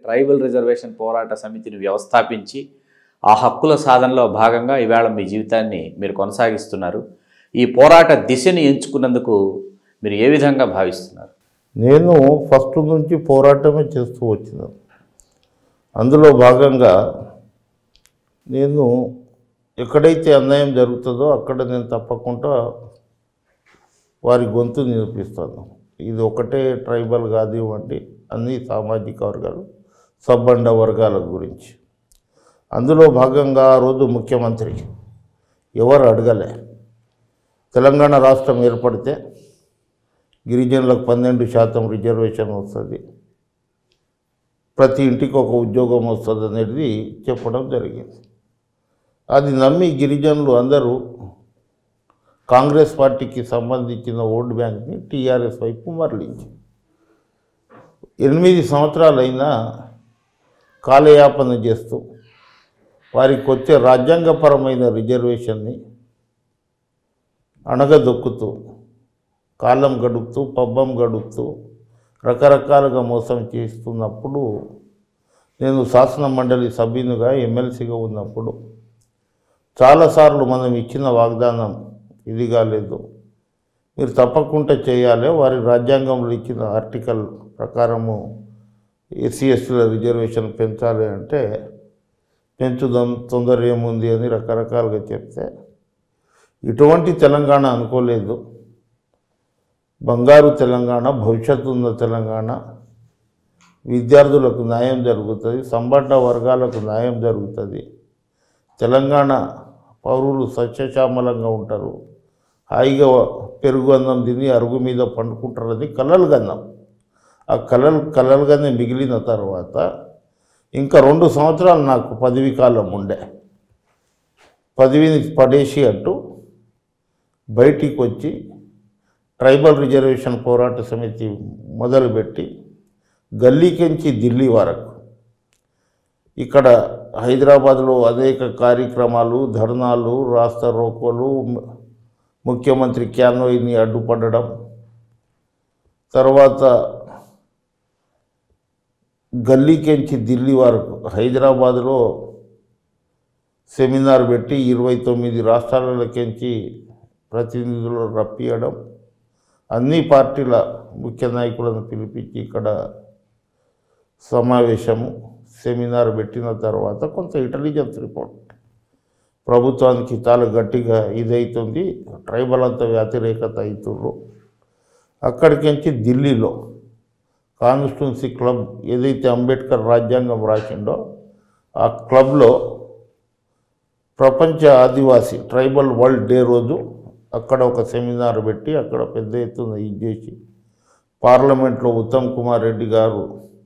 Tribal reservation పోరాట సమితిని వ్యవస్థాపించి ఆ హక్కుల సాధనలో భాగంగా ఈవేళ మీ జీవితాన్ని మీరు కొనసాగిస్తున్నారు ఈ పోరాట దిశని ఎంచుకున్నందుకు మీరు ఏ విధంగా భావిస్తున్నారు నేను ఫస్ట్ నుంచి పోరాటమే చేస్తూ వచ్చినాను అందులో భాగంగా నేను ఎక్కడైతే అన్యాయం జరుగుతుందో అక్కడ నేను తప్పకుండా వారి గొంతు నిరూపిస్తాను ఇది ఒకటే ట్రైబల్ కాదు వంటి అన్ని సామాజిక వర్గాలు సబ్బండ వర్గాల గురించి అందులో భాగంగా ఆ రోజు ముఖ్యమంత్రి ఎవరు అడగలే తెలంగాణ రాష్ట్రం ఏర్పడితే గిరిజనులకు పన్నెండు శాతం రిజర్వేషన్ వస్తుంది ప్రతి ఇంటికి ఒక ఉద్యోగం వస్తుంది అనేది చెప్పడం జరిగింది అది నమ్మి గిరిజనులు అందరూ కాంగ్రెస్ పార్టీకి సంబంధించిన ఓట్ బ్యాంక్ని టీఆర్ఎస్ వైపు మరలించి ఎనిమిది సంవత్సరాలైనా కాలయాపన చేస్తూ వారికి వచ్చే రాజ్యాంగపరమైన రిజర్వేషన్ని అణగదొక్కుతూ కాలం గడుపుతూ పబ్బం గడుపుతూ రకరకాలుగా మోసం చేస్తున్నప్పుడు నేను శాసన మండలి సభ్యునిగా ఎమ్మెల్సీగా ఉన్నప్పుడు చాలాసార్లు మనం ఇచ్చిన వాగ్దానం ఇది కాలేదు మీరు తప్పకుండా చేయాలి వారి రాజ్యాంగంలో ఇచ్చిన ఆర్టికల్ ప్రకారము ఎస్సీ ఎస్టీల రిజర్వేషన్ పెంచాలి అంటే పెంచుదాం తొందర ఏముంది అని రకరకాలుగా చెప్తే ఇటువంటి తెలంగాణ అనుకోలేదు బంగారు తెలంగాణ భవిష్యత్తు ఉన్న తెలంగాణ విద్యార్థులకు న్యాయం జరుగుతుంది సంబడ్డ వర్గాలకు న్యాయం జరుగుతుంది తెలంగాణ పౌరులు సస్యశ్యామలంగా ఉంటారు హాయిగా పెరుగు అన్నం తిని అరుగు మీద పండుకుంటారని కలలు గన్నాం ఆ కలలు కలలుగానే మిగిలిన తర్వాత ఇంకా రెండు సంవత్సరాలు నాకు పదవి కాలం ఉండే పదవిని పడేసి అట్టు బయటికి వచ్చి ట్రైబల్ రిజర్వేషన్ పోరాట సమితి మొదలుపెట్టి గల్లీకెంచి ఢిల్లీ వరకు ఇక్కడ హైదరాబాద్లో అనేక కార్యక్రమాలు ధర్నాలు రాస్తా రోకోలు ము- ముఖ్యమంత్రి క్యాన్వైని అడ్డుపడడం తర్వాత గల్లీకెంచి ఢిల్లీ వరకు హైదరాబాద్లో సెమినార్ పెట్టి ఇరవై తొమ్మిది రాష్ట్రాలకెంచి ప్రతినిధులు రప్పియడం అన్ని పార్టీల ముఖ్య నాయకులను పిలిపించి ఇక్కడ సమావేశము సెమినార్ పెట్టిన తర్వాత కొంత ఇంటెలిజెన్స్ రిపోర్ట్ ప్రభుత్వానికి చాలా గట్టిగా ఇదవుతుంది ట్రైబల్ అంతా వ్యతిరేకత అవుతుర్రు అక్కడికించి ఢిల్లీలో కాన్స్టిట్యున్సీ క్లబ్ ఏదైతే అంబేద్కర్ రాజ్యాంగం రాసిండో ఆ క్లబ్లో ప్రపంచ ఆదివాసీ ట్రైబల్ వరల్డ్ డే రోజు అక్కడ ఒక సెమినార్ పెట్టి అక్కడ పెద్ద ఎత్తున ఇది చేసి పార్లమెంట్లో ఉత్తమ్ కుమార్ రెడ్డి గారు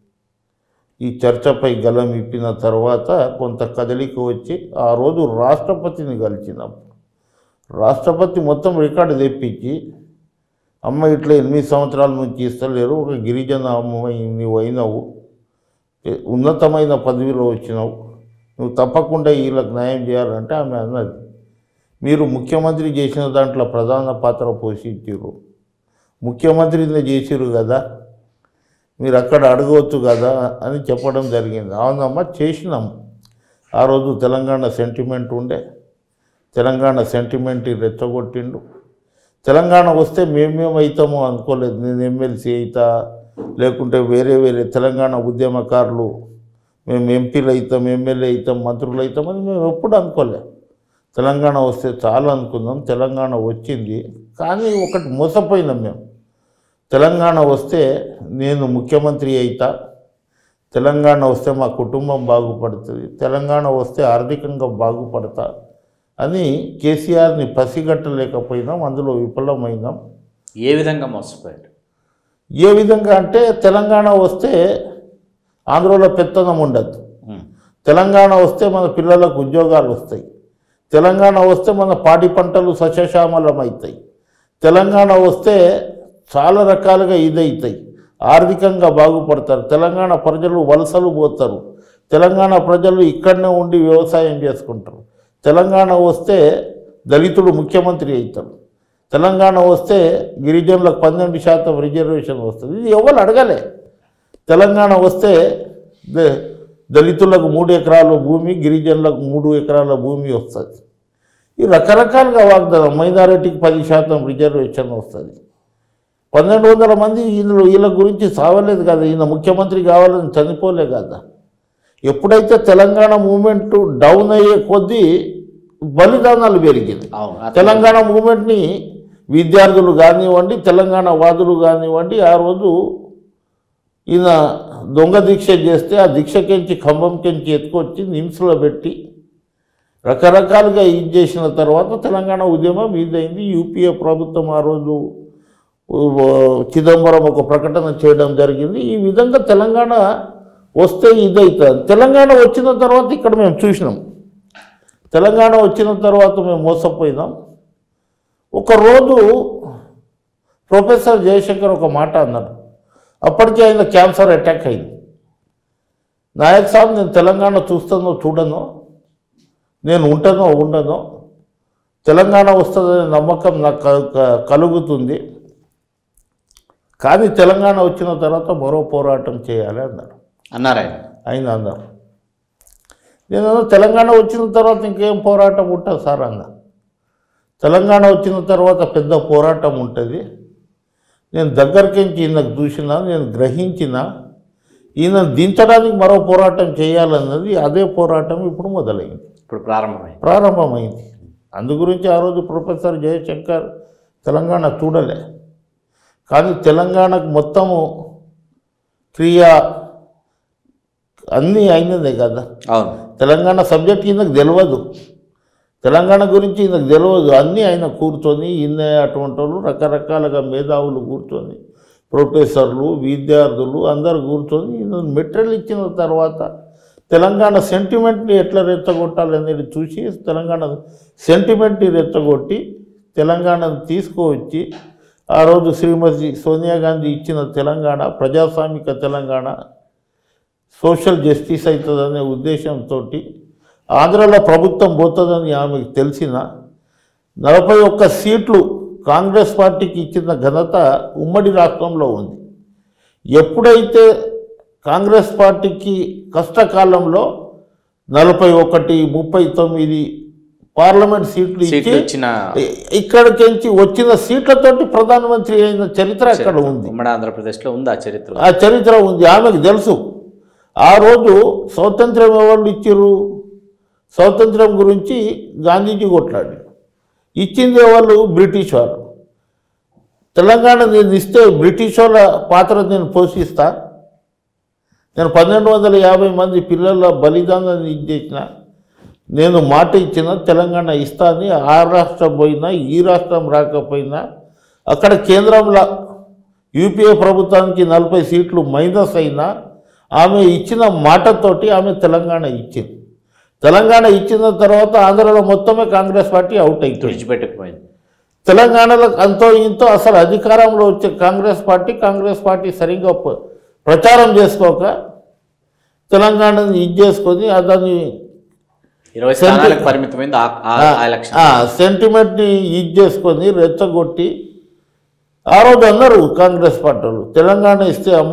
ఈ చర్చపై గలం ఇప్పిన తర్వాత కొంత కదలిక వచ్చి ఆ రోజు రాష్ట్రపతిని కలిసినప్పుడు రాష్ట్రపతి మొత్తం రికార్డు తెప్పించి అమ్మ ఇట్లా ఎనిమిది సంవత్సరాల నుంచి ఇస్తలేరు ఒక గిరిజన అమ్మాయి నువ్వు అయినావు ఏ- ఉన్నతమైన పదవిలో వచ్చినావు నువ్వు తప్పకుండా వీళ్ళకి న్యాయం చేయాలంటే ఆమె అన్నది మీరు ముఖ్యమంత్రి చేసిన దాంట్లో ప్రధాన పాత్ర పోషించారు ముఖ్యమంత్రిని చేసిరు కదా మీరు అక్కడ అడగవచ్చు కదా అని చెప్పడం జరిగింది అవునమ్మా చేసినాం ఆ రోజు తెలంగాణ సెంటిమెంట్ ఉండే తెలంగాణ సెంటిమెంట్ రెచ్చగొట్టిండు తెలంగాణ వస్తే మేమేం అవుతామో అనుకోలేదు నేను ఎమ్మెల్సీ అవుతా లేకుంటే వేరే వేరే తెలంగాణ ఉద్యమకారులు మేము ఎంపీలు అవుతాం ఎమ్మెల్యే అవుతాం మంత్రులు అవుతామని మేము ఎప్పుడు అనుకోలే తెలంగాణ వస్తే చాలా అనుకున్నాం తెలంగాణ వచ్చింది కానీ ఒకటి మోసపోయినాం మేము తెలంగాణ వస్తే నేను ముఖ్యమంత్రి అయితా తెలంగాణ వస్తే మా కుటుంబం బాగుపడుతుంది తెలంగాణ వస్తే ఆర్థికంగా బాగుపడతా అని కేసీఆర్ని పసిగట్టలేకపోయినాం అందులో విఫలమైనాం ఏ విధంగా మోసపోయాడు ఏ విధంగా అంటే తెలంగాణ వస్తే ఆంధ్రలో పెత్తనం ఉండదు ఉమ్. తెలంగాణ వస్తే మన పిల్లలకు ఉద్యోగాలు వస్తాయి తెలంగాణ వస్తే మన పాడి పంటలు సస్యశ్యామలం అవుతాయి తెలంగాణ వస్తే చాలా రకాలుగా ఇదవుతాయి ఆర్థికంగా బాగుపడతారు తెలంగాణ ప్రజలు వలసలు పోతారు తెలంగాణ ప్రజలు ఇక్కడనే ఉండి వ్యవసాయం చేసుకుంటారు తెలంగాణ వస్తే దళితుడు ముఖ్యమంత్రి అవుతాడు తెలంగాణ వస్తే గిరిజనులకు పన్నెండు శాతం రిజర్వేషన్ వస్తుంది ఇది ఎవరు అడగలే తెలంగాణ వస్తే ద- దళితులకు మూడు ఎకరాల భూమి గిరిజనులకు మూడు ఎకరాల భూమి వస్తుంది ఈ రకరకాలుగా వాగ్దానం మైనారిటీకి పది శాతం రిజర్వేషన్ వస్తుంది పన్నెండు వందల మంది వీళ్ళు వీళ్ళ గురించి సావలేదు కదా ఈయన ముఖ్యమంత్రి కావాలని చనిపోలే కదా ఎప్పుడైతే తెలంగాణ మూమెంట్ డౌన్ అయ్యే కొద్దీ బలిదానాలు పెరిగింది అవును అట్లా- తెలంగాణ మూమెంట్ని విద్యార్థులు కానివ్వండి తెలంగాణ వాదులు కానివ్వండి ఆ రోజు ఈయన దొంగ దీక్ష చేస్తే ఆ దీక్షకెంచి ఖంభం కెంచి ఎత్తుకొచ్చి నిమ్స్లో పెట్టి రకరకాలుగా ఇది చేసిన తర్వాత తెలంగాణ ఉద్యమం ఇదైంది యూపీఏ ప్రభుత్వం ఆ రోజు ఉ, చిదంబరం ఒక ప్రకటన చేయడం జరిగింది ఈ విధంగా తెలంగాణ వస్తే ఇదవుతుంది తెలంగాణ వచ్చిన తర్వాత ఇక్కడ మేము చూసినాం తెలంగాణ వచ్చిన తర్వాత మేము మోసపోయినాం ఒకరోజు ప్రొఫెసర్ జయశంకర్ ఒక మాట అన్నాడు అప్పటికే ఆయన క్యాన్సర్ అటాక్ అయింది నాయక్ సాబ్ నేను తెలంగాణ చూస్తానో చూడనో నేను ఉంటానో ఉండనో తెలంగాణ వస్తుందనే నమ్మకం నాకు క- క- కలుగుతుంది కానీ తెలంగాణ వచ్చిన తర్వాత మరో పోరాటం చేయాలి అన్నాడు అన్నారు ఆయన ఆయన అన్నారు నేను అన్నా, తెలంగాణ వచ్చిన తర్వాత ఇంకేం పోరాటం ఉంటుంది సార్ అన్న తెలంగాణ వచ్చిన తర్వాత పెద్ద పోరాటం ఉంటుంది నేను దగ్గరికి ఈయనకు చూసిన నేను గ్రహించిన ఈయన దించడానికి మరో పోరాటం చేయాలన్నది అదే పోరాటం ఇప్పుడు మొదలైంది ఇప్పుడు ప్రారంభమైంది ప్రారంభమైంది అందు గురించి ఆ రోజు ప్రొఫెసర్ జయశంకర్ తెలంగాణ చూడలే కానీ తెలంగాణకు మొత్తము క్రియ అన్నీ అయినదే కదా అవును తెలంగాణ సబ్జెక్ట్ ఈయనకు తెలియదు తెలంగాణ గురించి ఈయనకు తెలియదు అన్నీ ఆయన కూర్చొని ఈయన అటువంటి వాళ్ళు రకరకాలుగా మేధావులు కూర్చొని ప్రొఫెసర్లు విద్యార్థులు అందరు కూర్చొని ఈయన మెటీరియల్ ఇచ్చిన తర్వాత తెలంగాణ సెంటిమెంట్ని ఎట్లా రెచ్చగొట్టాలి అనేది చూసి తెలంగాణ సెంటిమెంట్ని రెచ్చగొట్టి తెలంగాణను తీసుకువచ్చి ఆ రోజు శ్రీమతి సోనియా గాంధీ ఇచ్చిన తెలంగాణ ప్రజాస్వామిక తెలంగాణ సోషల్ జస్టిస్ అవుతుందనే ఉద్దేశంతో ఆంధ్రలో ప్రభుత్వం పోతుందని ఆమెకు తెలిసిన నలభై ఒక్క సీట్లు కాంగ్రెస్ పార్టీకి ఇచ్చిన ఘనత ఉమ్మడి రాష్ట్రంలో ఉంది ఎప్పుడైతే కాంగ్రెస్ పార్టీకి కష్టకాలంలో నలభై ఒకటి ముప్పై తొమ్మిది పార్లమెంట్ సీట్లు సీట్లు ఇచ్చి ఇచ్చిన ఇ- ఇక్కడికించి వచ్చిన సీట్లతోటి ప్రధానమంత్రి అయిన చరిత్ర అక్కడ ఉంది ఉమ్మడి ఆంధ్రప్రదేశ్లో ఉంది ఆ చరిత్ర ఆ చరిత్ర ఉంది ఆమెకు తెలుసు ఆ రోజు స్వాతంత్రం ఎవరు ఇచ్చిర్రు స్వాతంత్రం గురించి గాంధీజీ కొట్లాడి ఇచ్చింది వాళ్ళు బ్రిటిష్ వారు తెలంగాణ నేను ఇస్తే బ్రిటిష్ వాళ్ళ పాత్ర నేను పోషిస్తా నేను పన్నెండు వందల యాభై మంది పిల్లల బలిదానాన్ని ఇచ్చేసిన నేను మాట ఇచ్చిన తెలంగాణ ఇస్తా అని ఆ రాష్ట్రం పోయినా ఈ రాష్ట్రం రాకపోయినా అక్కడ కేంద్రంలో యూపీఏ ప్రభుత్వానికి నలభై సీట్లు మైనస్ అయినా ఆమె ఇచ్చిన మాటతోటి ఆమె తెలంగాణ ఇచ్చింది తెలంగాణ ఇచ్చిన తర్వాత ఆంధ్రలో మొత్తమే కాంగ్రెస్ పార్టీ అవుట్ అయిపోయింది తుడిచిపెట్టుకుపోయింది తెలంగాణలో అంతో ఇంతో అసలు అధికారంలో వచ్చే కాంగ్రెస్ పార్టీ కాంగ్రెస్ పార్టీ సరిగ్గా ప- ప్రచారం చేసుకోక తెలంగాణని ఇది చేసుకొని ఆ దాన్ని ఇరవై స్థానాలకు పరిమితమైంది ఆ- ఆ- ఆ ఎలక్షన్ ఆ సెంటిమెంట్ని ఇది చేసుకొని రెచ్చగొట్టి ఆ రోజు అన్నారు కాంగ్రెస్ పార్టీలు తెలంగాణ ఇస్తే అమ్మ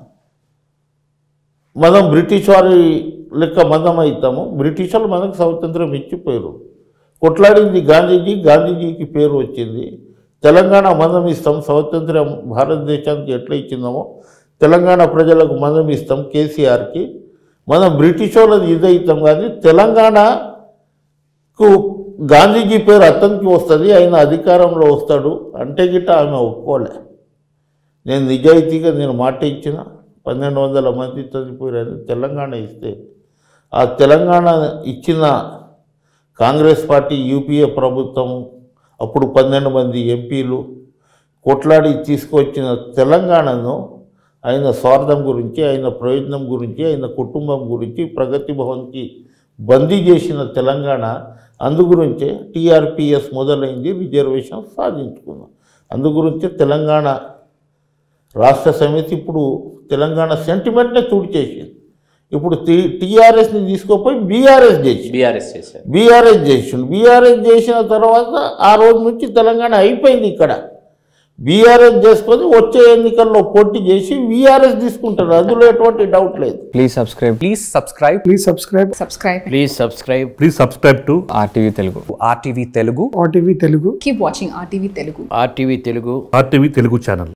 మనం బ్రిటిష్ వారి లెక్క మనం అవుతాము బ్రిటిష్ వాళ్ళు మనకు స్వాతంత్రం ఇచ్చిపోయారు కొట్లాడింది గాంధీజీ గాంధీజీకి పేరు వచ్చింది తెలంగాణ మనం ఇస్తాం స్వాతంత్రం భారతదేశానికి ఎట్లా ఇచ్చిందామో తెలంగాణ ప్రజలకు మనం ఇస్తాం కేసీఆర్కి మనం బ్రిటిష్ వాళ్ళది ఇదవుతాం కానీ తెలంగాణకు గాంధీజీ పేరు అతనికి వస్తుంది ఆయన అధికారంలో వస్తాడు అంటే గిట్ట ఆమె ఒప్పుకోలే నేను నిజాయితీగా నేను మాట ఇచ్చిన పన్నెండు వందల మంది చనిపోయారని తెలంగాణ ఇస్తే ఆ తెలంగాణ ఇచ్చిన కాంగ్రెస్ పార్టీ యూపీఏ ప్రభుత్వం అప్పుడు పన్నెండు మంది ఎంపీలు కొట్లాడి తీసుకొచ్చిన తెలంగాణను ఆయన స్వార్థం గురించి ఆయన ప్రయోజనం గురించి ఆయన కుటుంబం గురించి ప్రగతి భవన్కి బందీ చేసిన తెలంగాణ అందు గురించే టీఆర్పిఎస్ మొదలైంది రిజర్వేషన్ సాధించుకున్నాం అందు గురించే తెలంగాణ రాష్ట్ర సమితి ఇప్పుడు తెలంగాణ సెంటిమెంట్నే తుడిచేసింది ఇప్పుడు టీ టీఆర్ఎస్ని తీసుకుపోయి బీఆర్ఎస్ చేసి బీఆర్ఎస్ చేశారు బీఆర్ఎస్ చేసిండు బీఆర్ఎస్ చేసిన తర్వాత ఆ రోజు నుంచి తెలంగాణ అయిపోయింది ఇక్కడ బీఆర్ఎస్ చేసుకొని వచ్చే ఎన్నికల్లో పోటీ చేసి వీఆర్ఎస్ తీసుకుంటారు అందులో ఎటువంటి డౌట్ లేదు Please subscribe. Please subscribe Please subscribe subscribe Please subscribe Please subscribe to RTV Telugu. to RTV Telugu. RTV Telugu. keep watching rtv telugu RTV Telugu. RTV Telugu channel.